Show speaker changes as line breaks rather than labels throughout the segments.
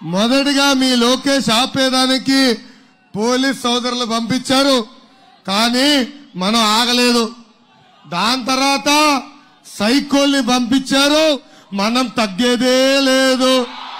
మొదటిగా మీ లోకేష్ ఆపేదానికి పోలీస్ సోదరులు పంపించారు కానీ మనం ఆగలేదు దాని తర్వాత సైకోల్ని పంపించారు మనం తగ్గేదే లేదు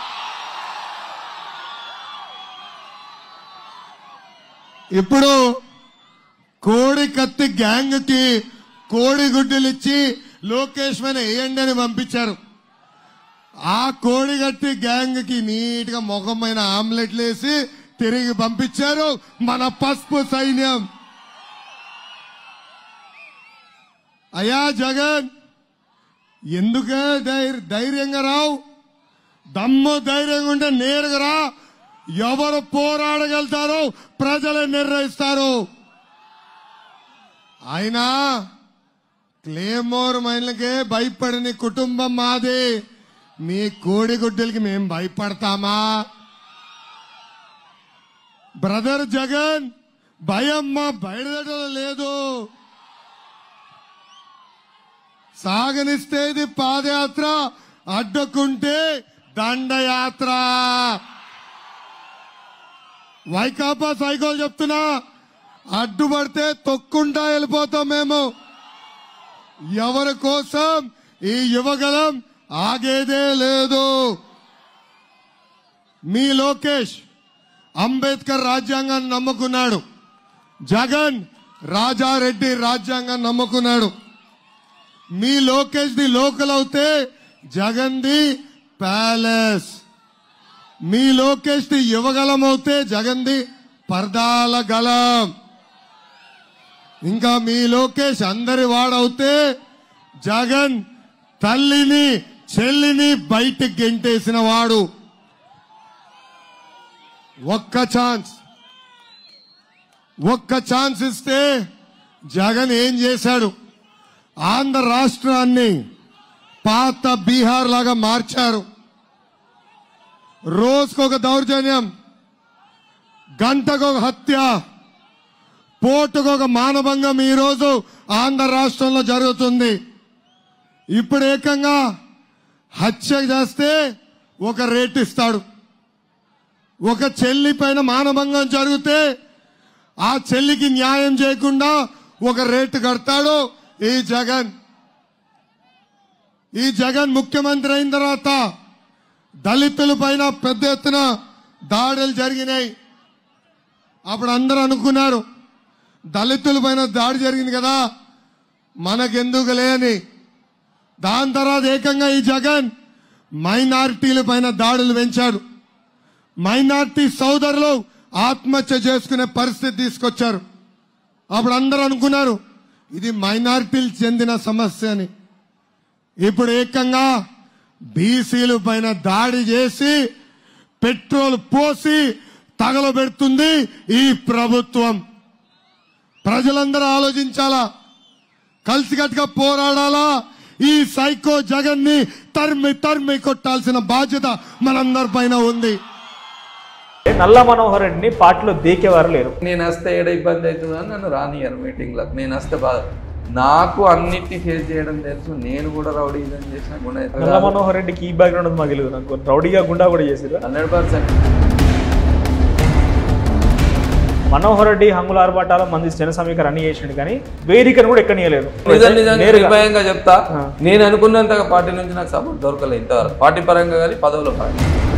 ఇప్పుడు కోడి కత్తి గ్యాంగ్ కి కోడి గుడ్డలు ఇచ్చి లోకేష్ మీద వేయండి అని పంపించారు ఆ కోడి కత్తి గ్యాంగ్ కి నీట్ గా ముఖమైన ఆమ్లెట్లు వేసి తిరిగి పంపించారు మన పసుపు సైన్యం అయ్యా జగన్ ఎందుకే ధైర్య ధైర్యంగా రావు దమ్ము ధైర్యంగా ఉంటే నేరుగా రా ఎవరు పోరాడగలుగుతారో ప్రజలే నిర్ణయిస్తారు అయినా క్లేమోర్ మైన్లకే భయపడని కుటుంబం మాది మీ కోడిగుడ్డలకి మేం భయపడతామా బ్రదర్ జగన్ భయం మా బయలుదేరడం లేదు సాగనిస్తే ఇది పాదయాత్ర అడ్డుకుంటే దండయాత్ర వైకాపా సైకోలు చెప్తున్నా అడ్డుపడితే తొక్కుంటా వెళ్ళిపోతాం మేము ఎవరి కోసం ఈ యువగలం ఆగేదే లేదు మీ లోకేష్ అంబేద్కర్ రాజ్యాంగాన్ని నమ్ముకున్నాడు జగన్ రాజారెడ్డి రాజ్యాంగాన్ని నమ్ముకున్నాడు మీ లోకేష్ ది లోకల్ అవుతే జగన్ ది ప్యాలెస్ మీ లోకేష్ ది యువగలం అవుతే జగన్ ది పర్దాల గలం ఇంకా మీ లోకేష్ అందరి వాడవుతే జగన్ తల్లిని చెల్లిని బయటికి గెంటేసిన వాడు ఒక్క ఛాన్స్ ఒక్క ఛాన్స్ ఇస్తే జగన్ ఏం చేశాడు ఆంధ్ర రాష్ట్రాన్ని పాత బీహార్ లాగా మార్చారు రోజుకొక దౌర్జన్యం గంటకొక హత్య పోటుకొక మానభంగం ఈరోజు ఆంధ్ర రాష్ట్రంలో జరుగుతుంది ఇప్పుడు ఏకంగా హత్య చేస్తే ఒక రేట్ ఇస్తాడు ఒక చెల్లి పైన మానభంగం జరిగితే ఆ చెల్లికి న్యాయం చేయకుండా ఒక రేటు కడతాడు ఈ జగన్ ఈ జగన్ ముఖ్యమంత్రి అయిన తర్వాత దళితుల పైన పెద్ద ఎత్తున దాడులు జరిగినాయి అప్పుడు అందరూ అనుకున్నారు దళితుల పైన దాడి జరిగింది కదా మనకెందుకు లేని దాని తర్వాత ఏకంగా ఈ జగన్ మైనారిటీల పైన దాడులు పెంచాడు మైనార్టీ సోదరులు ఆత్మహత్య చేసుకునే పరిస్థితి తీసుకొచ్చారు అప్పుడు అందరూ అనుకున్నారు ఇది మైనారిటీలకు చెందిన సమస్య అని ఇప్పుడు ఏకంగా బీసీల పైన దాడి చేసి పెట్రోల్ పోసి తగలబెడుతుంది ఈ ప్రభుత్వం ప్రజలందరూ ఆలోచించాలా కలిసికట్టుగా పోరాడాలా ఈ సైకో జగన్ ని తరిమి తరిమి కొట్టాల్సిన బాధ్యత మనందరి పైన ఉంది
నల్ల మనోహర్ రెడ్డిని పార్టీలో దేకేవారు లేరు
నేను వస్తే ఏడ ఇబ్బంది అవుతుందని నన్ను రానియరు మీటింగ్లకు నేను వస్తే బాధ నాకు అన్నిటిని ఫేస్ చేయడం తెలుసు నేను కూడా రౌడీ ఇదని చేసిన
నల్ల మనోహర్ రెడ్డికి ఈ బ్యాక్గ్రౌండ్ ఉంది మాకు తెలియదు నాకు రౌడీగా గుండా కూడా చేసిరు
హండ్రెడ్ పర్సెంట్
మనోహర్ రెడ్డి హంగుల ఆర్భాటాల మంది జన సమీకరణ అన్ని చేసిండు కానీ వేదికను కూడా ఎక్కనియలేదు
నిజం నిజంగా
నేరుగా
నిర్భయంగా చెప్తా
ఆ.
నేను అనుకున్నంతగా పార్టీ నుంచి నాకు సపోర్ట్ దొరకలేదు ఇంతవరకు పార్టీ పరంగా కానీ పదవుల పరంగా